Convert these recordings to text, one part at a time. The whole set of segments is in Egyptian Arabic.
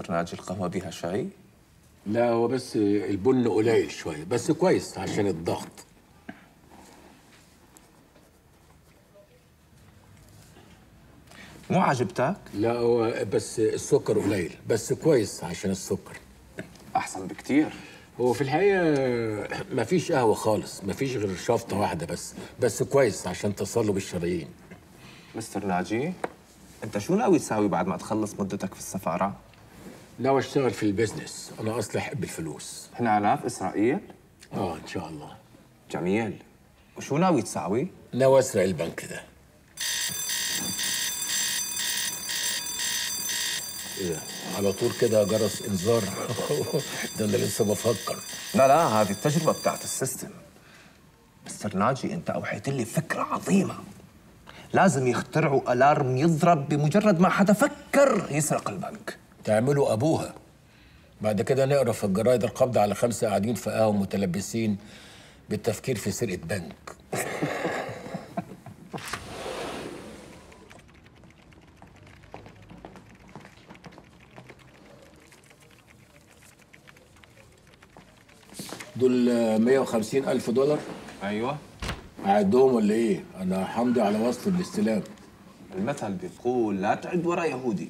مستر ناجي القهوة بيها شاي؟ لا هو بس البن قليل شويه بس كويس عشان الضغط مو عجبتك؟ لا هو بس السكر قليل بس كويس عشان السكر أحسن بكتير هو في الحقيقه مفيش قهوه خالص مفيش غير شفطه واحده بس بس كويس عشان تصلب الشرايين مستر ناجي أنت شو ناوي تساوي بعد ما تخلص مدتك في السفارة؟ ناوي اشتغل في البيزنس انا اصلي احب الفلوس هنا في إسرائيل؟ اه ان شاء الله جميل وشو ناوي تساوي؟ ناوي اسرق البنك ده ايه ده على طول كده جرس انذار ده انا لسه بفكر لا لا هذه التجربة بتاعت السيستم مستر ناجي أنت أوحيت لي فكرة عظيمة لازم يخترعوا ألارم يضرب بمجرد ما حدا فكر يسرق البنك تعملوا ابوها بعد كده نقرا في الجرايد القبض على خمسه قاعدين في قهوه متلبسين بالتفكير في سرقه بنك دول 150 ألف دولار أيوة أعدهم ولا إيه؟ أنا همضي على وصل الاستلام المثل بيقول لا تعد ورا يهودي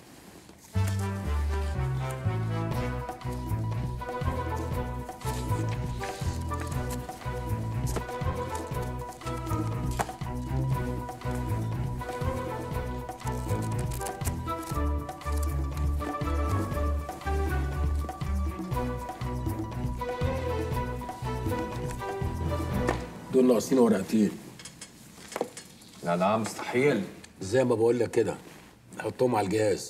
دول ناقصين ورقتين لا لا مستحيل زي ما بقول لك كده حطهم على الجهاز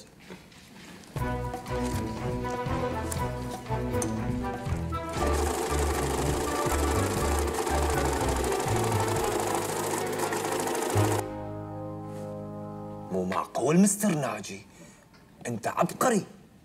مو معقول مستر ناجي انت عبقري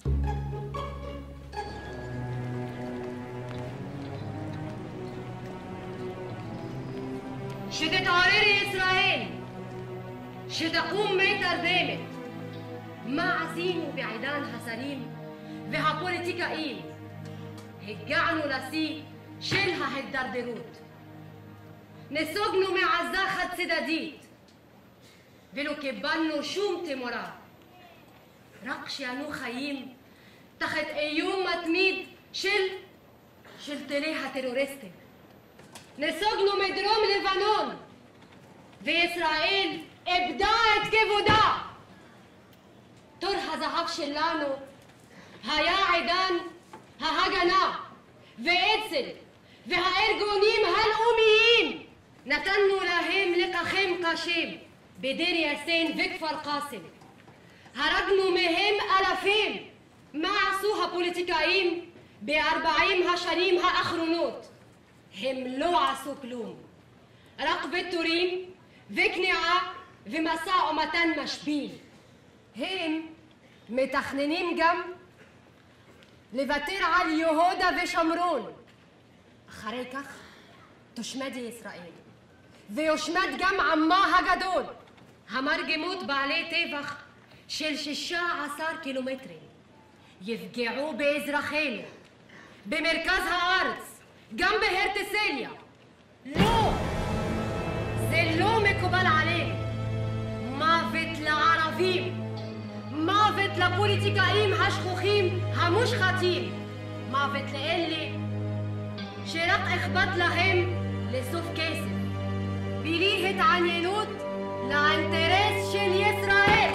שתתעוררי ישראל, שתקום מתרדמת. מה עשינו בעידן השרים והפוליטיקאים? הגענו לשיא של ההידרדרות. נסוגנו מעזה חד-צדדית, ולא קיבלנו שום תמורה. רק שאנו חיים תחת איום מתמיד של, של טילי הטרוריסטים. נסוגנו מדרום לבנון, וישראל איבדה את כבודה. תור הזהב שלנו היה עידן ההגנה ואצ"ל והארגונים הלאומיים נתנו להם לקחים קשים בדיר יאסין וכפר קאסם. הרגנו מהם אלפים. מה עשו הפוליטיקאים בארבעים השנים האחרונות? הם לא עשו כלום. רק ויתורים וכניעה ומשא ומתן משפיל. הם מתכננים גם לוותר על יהודה ושומרון. אחרי כך תושמד ישראל, ויושמד גם עמה הגדול, המרגמות בעלי טבח של שישה עשר קילומטרים. יפגעו באזרחינו, במרכז הארץ, גם בהרטסליה. לא! זה לא מקובל עלינו. מוות לערבים. מוות לפוליטיקאים השכוחים המושחתים. מוות לאלה שרק אכפת להם לאסוף כסף. בלי התעניינות לאינטרס של ישראל.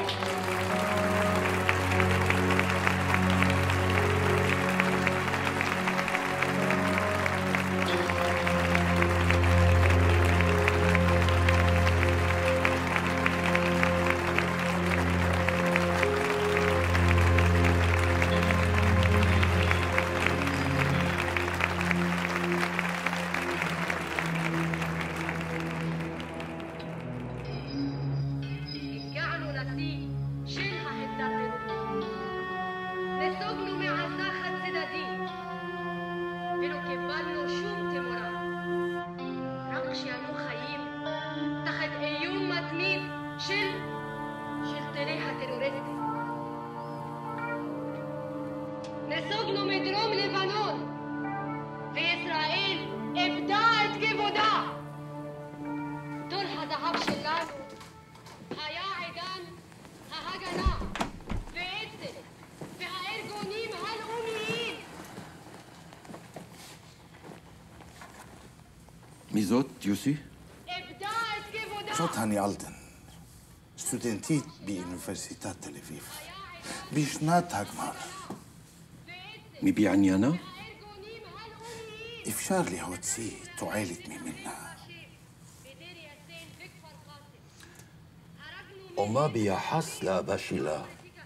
בהגנה, בעצם, והארגונים הלאומיים. מי זאת, יוסי? איבדה את כבודה. זאת הני אלטן, סטודנטית באוניברסיטת תל אביב, בשנת הגמר. מבעניינה? הארגונים הלאומיים. אפשר להוציא תועלת ממנה. בדיר יאסין וכפר קאסם. הרגנו ומה ביחס לאבא שלה?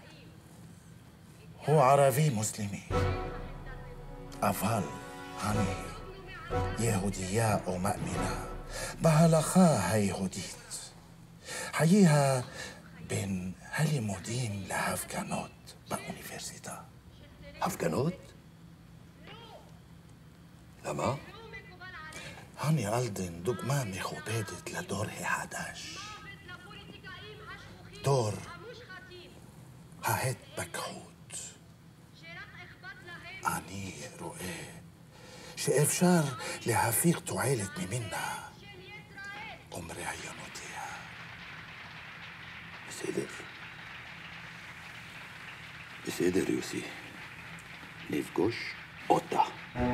הוא ערבי מוסלמי, אבל אני יהודייה ומאמינה בהלכה היהודית. חייה בין הלימודים להפגנות באוניברסיטה. הפגנות? למה? הני אלדן דוגמה מכובדת לדור החדש. לפוליטיקאים השכוחים דור המושחתים, ההתפכחות. שרק אכפת להם אני רואה שאפשר להפיק תועלת ממנה של ישראל. ומרעיונותיה. בסדר. בסדר, יוסי. נפגוש אותה.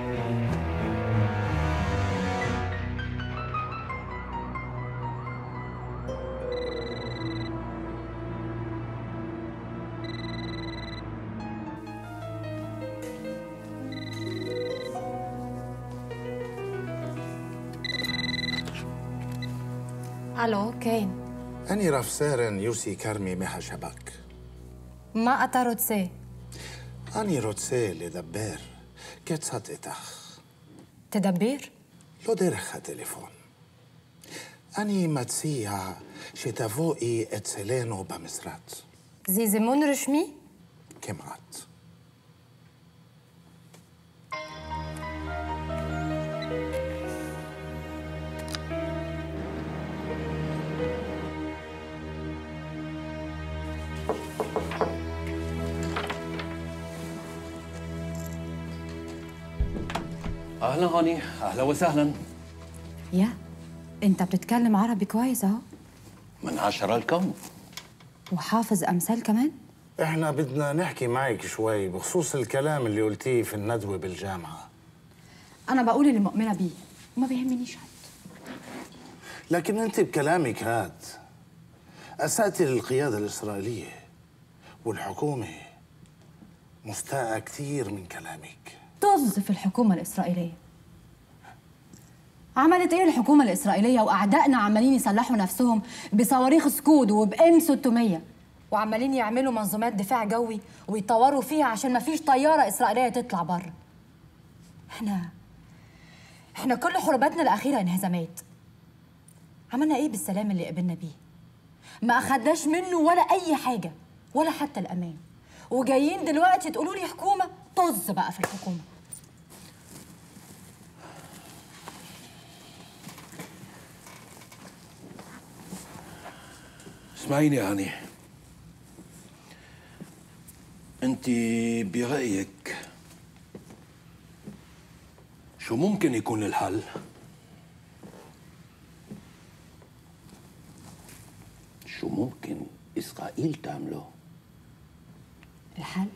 הלו, כן. אני רב סרן יוסי כרמי מהשב"כ. מה אתה רוצה? אני רוצה לדבר קצת איתך, תדבר. לא דרך הטלפון. אני מציע שתבואי אצלנו במשרד, זה זימון רשמי? כמעט. أهلا هوني أهلا وسهلا يا انت بتتكلم عربي كويس اهو من عشرة الكون وحافظ امثال كمان احنا بدنا نحكي معك شوي بخصوص الكلام اللي قلتيه في الندوة بالجامعة انا بقول اللي مؤمنه بيه وما بيهمنيش حد لكن انت بكلامك هاد اسأتي للقيادة الإسرائيلية والحكومة مستاءة كثير من كلامك طز في الحكومه الاسرائيليه عملت ايه الحكومه الاسرائيليه واعدائنا عمالين يسلحوا نفسهم بصواريخ سكود وبام 600 وعمالين يعملوا منظومات دفاع جوي ويطوروا فيها عشان ما فيش طياره اسرائيليه تطلع بره احنا احنا كل حروباتنا الاخيره انهزامات عملنا ايه بالسلام اللي قبلنا بيه ما اخدناش منه ولا اي حاجه ولا حتى الامان وجايين دلوقتي تقولوا لي حكومه طز بقى في الحكومه اسمعيني هاني انت برأيك شو ممكن يكون الحل؟ شو ممكن إسرائيل تعمله؟ الحل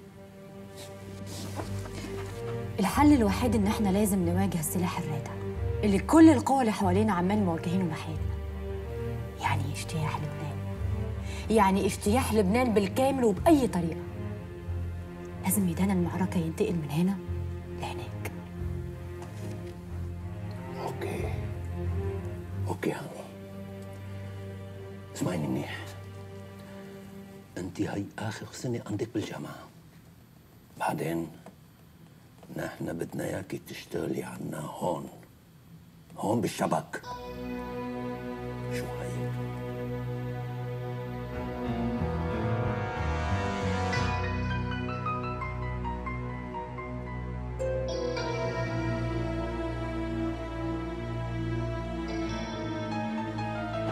الحل الوحيد ان احنا لازم نواجه السلاح الرادع اللي كل القوى اللي حوالينا عمال موجهينه ناحيتنا يعني اجتياح لبنان يعني اجتياح لبنان بالكامل وبأي طريقة لازم ميدان المعركة ينتقل من هنا لهناك اوكي اوكي هاني اسمعيني منيح انت هي اخر سنه عندك بالجامعه بعدين نحن بدنا اياكي تشتغلي عنا هون هون بالشبك